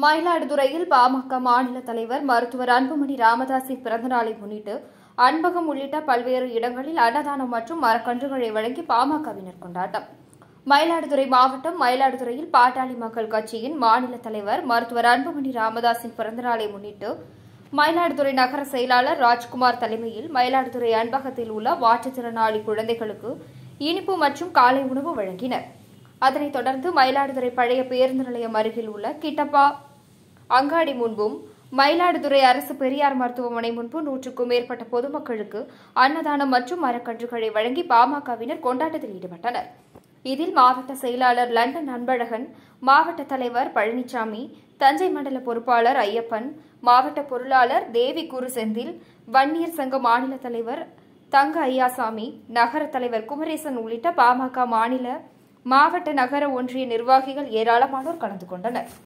மயிலாடுதுறையில் பாமக மாநில தலைவர் மருத்துவர் அன்புமணி ராமதாஸின் பிறந்தநாளை முன்னிட்டு அன்பகம் உள்ளிட்ட பல்வேறு இடங்களில் அன்னதானம் மற்றும் மரக்கன்றுகளை வழங்கி பாமகவினர் கொண்டாட்டம் மயிலாடுதுறை மாவட்டம் மயிலாடுதுறையில் பாட்டாளி மக்கள் கட்சியின் மாநில தலைவர் மருத்துவர் அன்புமணி ராமதாஸின் பிறந்தநாளை முன்னிட்டு மயிலாடுதுறை நகர செயலாளர் ராஜ்குமார் தலைமையில் மயிலாடுதுறை அன்பகத்தில் உள்ள மாற்றுத்திறனாளி குழந்தைகளுக்கு இனிப்பு மற்றும் காலை உணவு வழங்கினர் அதனைத் தொடர்ந்து மயிலாடுதுறை பழைய பேருந்து நிலையம் அருகில் உள்ள கிட்டப்பா அங்காடி முன்பும் மயிலாடுதுறை அரசு பெரியார் மருத்துவமனை முன்பு நூற்றுக்கும் மேற்பட்ட பொதுமக்களுக்கு அன்னதானம் மற்றும் மரக்கன்றுகளை வழங்கி பாமகவினர் கொண்டாட்டத்தில் ஈடுபட்டனர் இதில் மாவட்ட செயலாளர் லண்டன் அன்பழகன் மாவட்ட தலைவர் பழனிசாமி தஞ்சை மண்டல பொறுப்பாளர் ஐயப்பன் மாவட்ட பொருளாளர் தேவி குரு செந்தில் வன்னியர் சங்க மாநில தலைவர் தங்க ஐயாசாமி நகர தலைவர் குமரேசன் உள்ளிட்ட பாமக மாநில மாவட்ட நகர ஒன்றிய நிர்வாகிகள் ஏராளமானோர் கலந்து கொண்டனர்